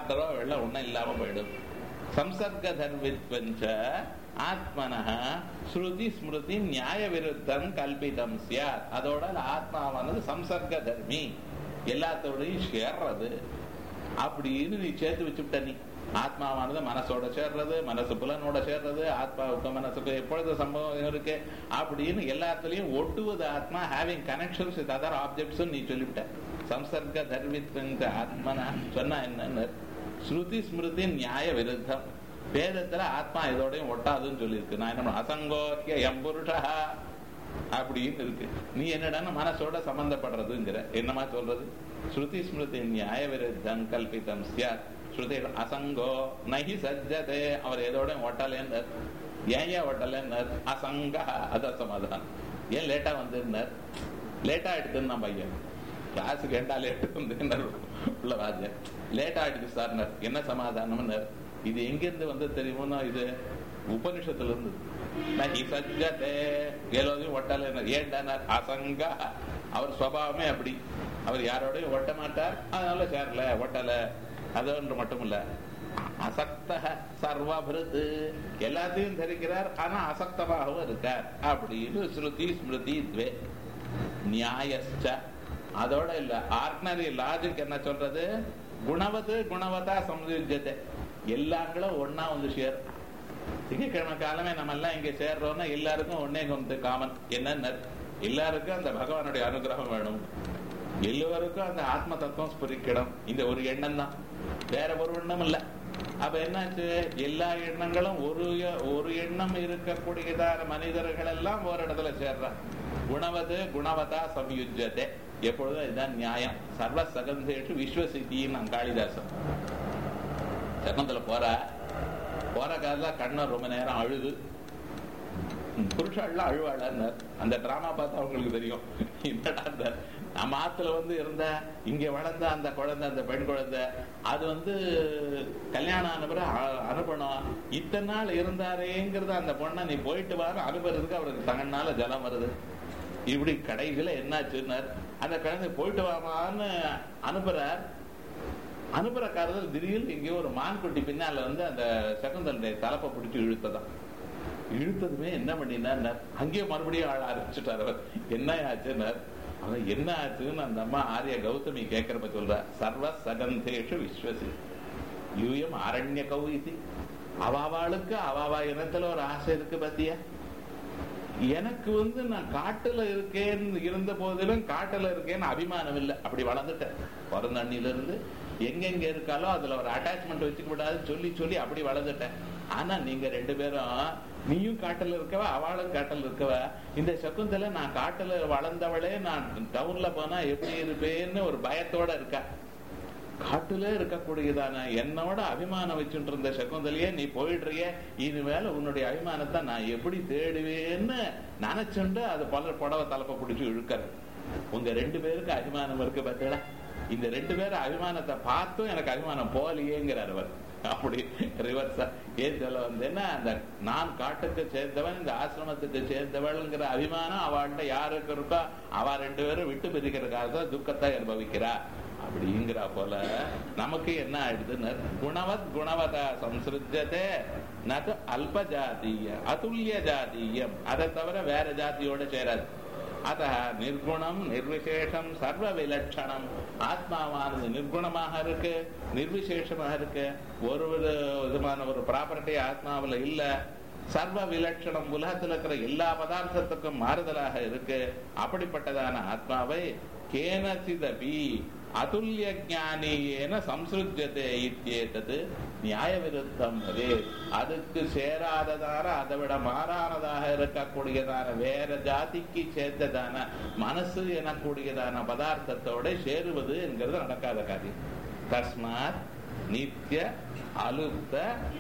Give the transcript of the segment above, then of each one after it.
வாட்டரோ வெள்ளம் ஒன்றும் இல்லாம போயிடும் சம்சர்க தர்வித்வஞ்ச ஆத்மனஹ ஸ்ருதி ஸ்மிருதி நியாய விருத்தம் கல்பிதம் சியாத் அதோட ஆத்மாவானது சம்சர்க தர்மி எல்லாத்தோடையும் சேர்றது அப்படின்னு நீ சேர்த்து வச்சுட்ட நீ ஆத்மாவானது மனசோட சேர்றது மனசு புலனோட சேர்றது ஆத்மாவுக்கு மனசுக்கு எப்பொழுது சம்பவம் இருக்கு அப்படின்னு எல்லாத்துலயும் ஒட்டுவது ஆத்மா having connections with other objects நீ சொல்லிவிட்ட சம்சர்க தர்வித்வங்க ஆத்மனா சொன்னா என்னன்னு ஸ்ருதி ஸ்மிருதி நியாய விருத்தம் வேதத்துல ஆத்மா இதோடையும் ஒட்டாதுன்னு சொல்லியிருக்கு நான் என்ன அசங்கோக்கிய எம்புருஷா அப்படின்னு இருக்கு நீ என்னடா மனசோட சம்பந்தப்படுறதுங்கிற என்னமா சொல்றது ஸ்ருதி ஸ்மிருதி நியாய விருத்தம் கல்பிதம் சியாத் ஸ்ருதி அசங்கோ நகி சஜ்ஜதே அவர் எதோட ஒட்டலேன்னர் ஏன் ஏன் ஒட்டலேன்னர் அசங்க அத சமாதானம் ஏன் லேட்டா வந்திருந்தார் லேட்டா எடுத்துன்னு நான் பையன் கிளாஸுக்கு ஏண்டா லேட்டு வந்து உள்ள வாத்தியம் லேட்டா ஆயிடுச்சு சார்னர் என்ன சமாதானம்னர் இது எங்கிருந்து வந்து தெரியுமோ இது உபனிஷத்துல இருந்து நகி சஜ்ஜதே எல்லோரையும் ஒட்டல ஏண்டானார் அசங்க அவர் சுவாவமே அப்படி அவர் யாரோடையும் ஒட்ட மாட்டார் அதனால சேரல ஒட்டல அது ஒன்று மட்டும் இல்ல அசக்த சர்வபிருத்து எல்லாத்தையும் தரிக்கிறார் ஆனா அசக்தமாகவும் இருக்கார் அப்படின்னு ஸ்ருதி ஸ்மிருதி துவே நியாயஸ்ச அதோட இல்ல ஆர்டினரி லாஜிக் என்ன சொல்றது குணவத்து குணவத்தா சமுதிஜத்தை எல்லாங்களும் ஒன்னா வந்து சேர் திங்கக்கிழமை காலமே நம்ம எல்லாம் இங்க சேர்றோம்னா எல்லாருக்கும் ஒன்னே வந்து காமன் என்னன்னு எல்லாருக்கும் அந்த பகவானுடைய அனுகிரகம் வேணும் எல்லோருக்கும் அந்த ஆத்ம தத்துவம் ஸ்புரிக்கிடம் இந்த ஒரு எண்ணம் தான் வேற ஒரு எண்ணம் இல்ல அப்ப என்னாச்சு எல்லா எண்ணங்களும் ஒரு ஒரு எண்ணம் இருக்கக்கூடியதான மனிதர்கள் எல்லாம் ஒரு இடத்துல சேர்றான் குணவது குணவதா சம்யுஜத்தை எப்பொழுதும் இதுதான் நியாயம் சர்வ சகந்தேஷு விஸ்வசித்தின்னு காளிதாசன் சகந்தல போற போற காலத்துல கண்ணன் ரொம்ப நேரம் அழுது புருஷாள்லாம் அழுவாளான்னு அந்த டிராமா பார்த்தா அவங்களுக்கு தெரியும் என்னடா நம்ம ஆத்துல வந்து இருந்த இங்க வளர்ந்த அந்த குழந்தை அந்த பெண் குழந்தை அது வந்து கல்யாணம் ஆனவரை அனுப்பணும் இத்தனை நாள் இருந்தாரேங்கிறது அந்த பொண்ணை நீ போயிட்டு வர அனுப்புறதுக்கு அவருக்கு தங்கனால ஜலம் வருது இப்படி கடைசியில என்னாச்சுன்னார் அந்த குழந்தை போயிட்டு வாமான்னு அனுப்புறார் அனுப்புற காலத்தில் திடீர்னு இங்கே ஒரு மான்குட்டி பின்னால வந்து அந்த சகுந்தலுடைய தலைப்பை பிடிச்சி இழுத்ததான் இழுத்ததுமே என்ன பண்ணினார் அங்கேயே மறுபடியும் ஆள ஆரம்பிச்சுட்டார் அவர் என்ன ஆச்சுன்னார் அவன் என்ன ஆச்சுன்னு அந்த அம்மா ஆரிய கௌதமி கேட்கிறப்ப சொல்ற சர்வ சகந்தேஷு விஸ்வசி யூயம் அரண்ய கௌதி அவாவாளுக்கு அவாவா இனத்துல ஒரு ஆசை இருக்கு பத்தியா எனக்கு வந்து நான் காட்டுல இருக்கேன்னு இருந்த போதிலும் காட்டுல இருக்கேன்னு அபிமானம் இல்லை அப்படி வளர்ந்துட்டேன் பிறந்த அண்ணில இருந்து எங்கெங்க இருக்காலோ அதுல ஒரு அட்டாச்மெண்ட் வச்சுக்க கூடாதுன்னு சொல்லி சொல்லி அப்படி வளர்ந்துட்டேன் ஆனா நீங்க ரெண்டு பேரும் நீயும் காட்டுல இருக்கவ அவளும் காட்டுல இருக்கவ இந்த சகுந்தல நான் காட்டுல வளர்ந்தவளே நான் டவுன்ல போனா எப்படி இருப்பேன்னு ஒரு பயத்தோட இருக்கா காட்டுல இருக்கக்கூடியதான என்னோட அபிமானம் வச்சுட்டு இருந்த சகுந்தலையே நீ போயிடுறிய இனிமேல உன்னுடைய அபிமானத்தை நான் எப்படி தேடுவேன்னு நினைச்சுண்டு அது பல புடவை தலைப்பை பிடிச்சி இழுக்கிறது உங்க ரெண்டு பேருக்கு அபிமானம் இருக்கு பார்த்தீங்களா இந்த ரெண்டு பேரும் அபிமானத்தை பார்த்தும் எனக்கு அபிமானம் போலியேங்கிறார் அவர் அப்படி ரிவர்ஸா ஏன் சொல்ல வந்தேன்னா அந்த நான் காட்டுக்கு சேர்ந்தவன் இந்த ஆசிரமத்துக்கு சேர்ந்தவள்ங்கிற அபிமானம் அவள்கிட்ட யாருக்கு இருக்கோ அவ ரெண்டு பேரும் விட்டு பிரிக்கிற காலத்துல துக்கத்தை அனுபவிக்கிறா அப்படிங்கிற போல நமக்கு என்ன ஆயிடுதுன்னு குணவத் குணவதா சம்சிருஜதே நது அல்ப ஜாதீய அதுல்ய ஜாதீயம் அதை தவிர வேற ஜாதியோட சேராது அத நிர்குணம் நிர்விசேஷம் சர்வ விலட்சணம் ஆத்மாவானது நிர்குணமாக இருக்கு நிர்விசேஷமாக இருக்கு ஒரு விதமான ஒரு ப்ராப்பர்ட்டி ஆத்மாவில் இல்ல சர்வ விலட்சணம் உலகத்தில் இருக்கிற எல்லா பதார்த்தத்துக்கும் மாறுதலாக இருக்கு அப்படிப்பட்டதான ஆத்மாவை கேனசிதபி அதுல்ய ஜானியேன சம்சிருஜதே இத்தியேதது நியாய விருத்தம் அதே அதுக்கு சேராததான அதை விட மாறானதாக இருக்கக்கூடியதான வேற ஜாதிக்கு சேர்ந்ததான மனசு எனக்கூடியதான பதார்த்தத்தோட சேருவது என்கிறது நடக்காத காரியம் தஸ்மாத் நித்திய அலுப்த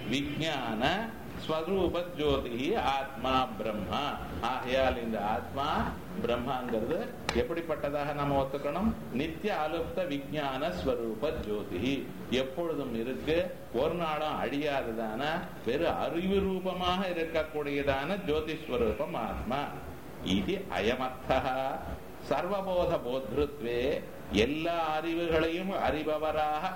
விஜான ஸ்வரூப ஜோதி ஆத்மா பிரம்மா ஆகையால் இந்த ஆத்மா பிரம்மாங்கிறது எப்படிப்பட்டதாக நம்ம ஒத்துக்கணும் நித்திய அலுப்த விஜான ஸ்வரூப ஜோதி எப்பொழுதும் இருக்கு ஒரு நாளும் அழியாததான வெறும் அறிவு ரூபமாக இருக்கக்கூடியதான ஜோதிஸ்வரூபம் ஆத்மா இது அயமர்த்தா சர்வபோத போத்ருத்வே எல்லா அறிவுகளையும் அறிபவராக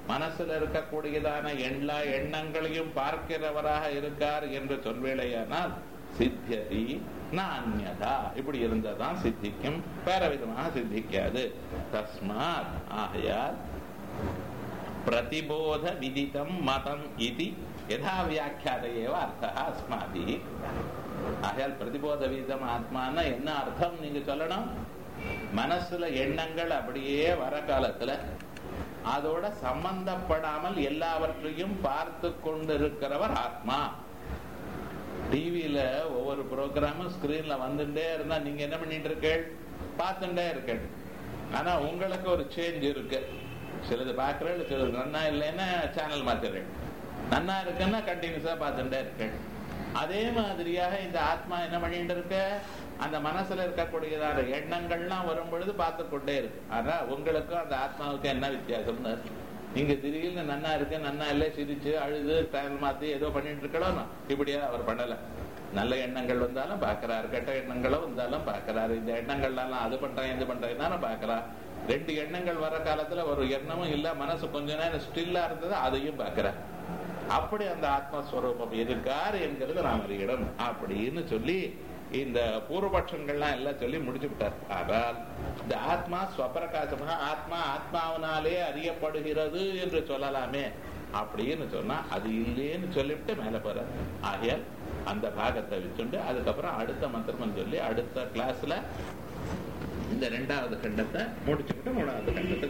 மனசுல இருக்கக்கூடியதான எல்லா எண்ணங்களையும் பார்க்கிறவராக இருக்கார் என்று சொல்வேளையானால் சித்தியதி நான்யதா இப்படி இருந்ததான் சித்திக்கும் வேற விதமாக சித்திக்காது தஸ்மாத் ஆகையால் பிரதிபோத விதிதம் மதம் இது யதா வியாக்கியாதையேவ அர்த்தா அஸ்மாபி ஆகையால் பிரதிபோத விதம் ஆத்மான்னா என்ன அர்த்தம் நீங்க சொல்லணும் மனசுல எண்ணங்கள் அப்படியே வர காலத்துல அதோட சம்பந்தப்படாமல் எல்லாவற்றையும் பார்த்து கொண்டிருக்கிறவர் ஆத்மா டிவியில ஒவ்வொரு ப்ரோக்ராமும் ஸ்கிரீன்ல வந்துட்டே இருந்தா நீங்க என்ன பண்ணிட்டு இருக்கீள் பார்த்துட்டே இருக்கீள் ஆனா உங்களுக்கு ஒரு சேஞ்ச் இருக்கு சிலது பார்க்கறேன் சிலது நன்னா இல்லைன்னா சேனல் மாத்துறேன் நன்னா இருக்குன்னா கண்டினியூஸா பார்த்துட்டே இருக்கேன் அதே மாதிரியாக இந்த ஆத்மா என்ன பண்ணிட்டு இருக்கு அந்த மனசுல இருக்கக்கூடியதான எண்ணங்கள்லாம் வரும் பொழுது பார்த்து கொண்டே இருக்கு ஆனா உங்களுக்கும் அந்த ஆத்மாவுக்கும் என்ன வித்தியாசம்னு நீங்க திடீர்னு நன்னா இருக்கு நன்னா இல்லை சிரிச்சு அழுது சேனல் மாத்தி ஏதோ பண்ணிட்டு இருக்கலாம் இப்படியா அவர் பண்ணல நல்ல எண்ணங்கள் வந்தாலும் பாக்குறாரு கெட்ட எண்ணங்களும் வந்தாலும் பாக்குறாரு இந்த எண்ணங்கள்லாம் அது பண்றேன் இது பண்றேன் பாக்குறா ரெண்டு எண்ணங்கள் வர காலத்துல ஒரு எண்ணமும் இல்ல மனசு கொஞ்ச நேரம் ஸ்டில்லா இருந்தது அதையும் பாக்குறார் அப்படி அந்த ஆத்மஸ்வரூபம் இருக்கார் என்கிறது நாம் அறியிடம் அப்படின்னு சொல்லி இந்த பூர்வபட்சங்கள்லாம் எல்லாம் சொல்லி முடிச்சு விட்டார் ஆனால் இந்த ஆத்மா ஸ்வப்பிரகாசமாக ஆத்மா ஆத்மாவினாலே அறியப்படுகிறது என்று சொல்லலாமே அப்படின்னு சொன்னா அது இல்லேன்னு சொல்லிவிட்டு மேல போற ஆகையால் அந்த பாகத்தை வச்சுண்டு அதுக்கப்புறம் அடுத்த மந்திரம் சொல்லி அடுத்த கிளாஸ்ல இந்த ரெண்டாவது கண்டத்தை முடிச்சுக்கிட்டு மூணாவது கண்டத்தை